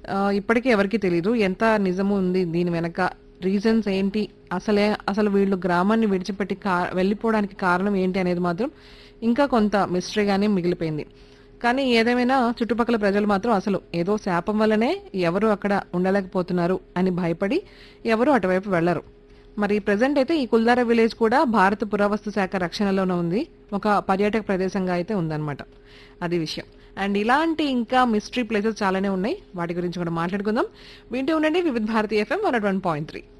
ఆ, ఇప్పటికీ ఎవరికీ తెలియదు ఎంత నిజము ఉంది దీని వెనక రీజన్స్ ఏంటి అసలే అసలు వీళ్ళు గ్రామాన్ని విడిచిపెట్టి కా వెళ్ళిపోవడానికి కారణం ఏంటి అనేది మాత్రం ఇంకా కొంత మిస్టరీగానే మిగిలిపోయింది కానీ ఏదేమైనా చుట్టుపక్కల ప్రజలు మాత్రం అసలు ఏదో శాపం వల్లనే ఎవరు అక్కడ ఉండలేకపోతున్నారు అని భయపడి ఎవరు అటువైపు వెళ్లరు మరి ప్రజెంట్ అయితే ఈ కుల్దారా విలేజ్ కూడా భారత పురావస్తు శాఖ రక్షణలోనే ఉంది ఒక పర్యాటక ప్రదేశంగా అయితే ఉందన్నమాట అది విషయం అండ్ ఇలాంటి ఇంకా మిస్టరీ ప్లేసెస్ చాలానే ఉన్నాయి వాటి గురించి కూడా మాట్లాడుకుందాం వింటూ ఉండండి Vividh Bharati FM one point three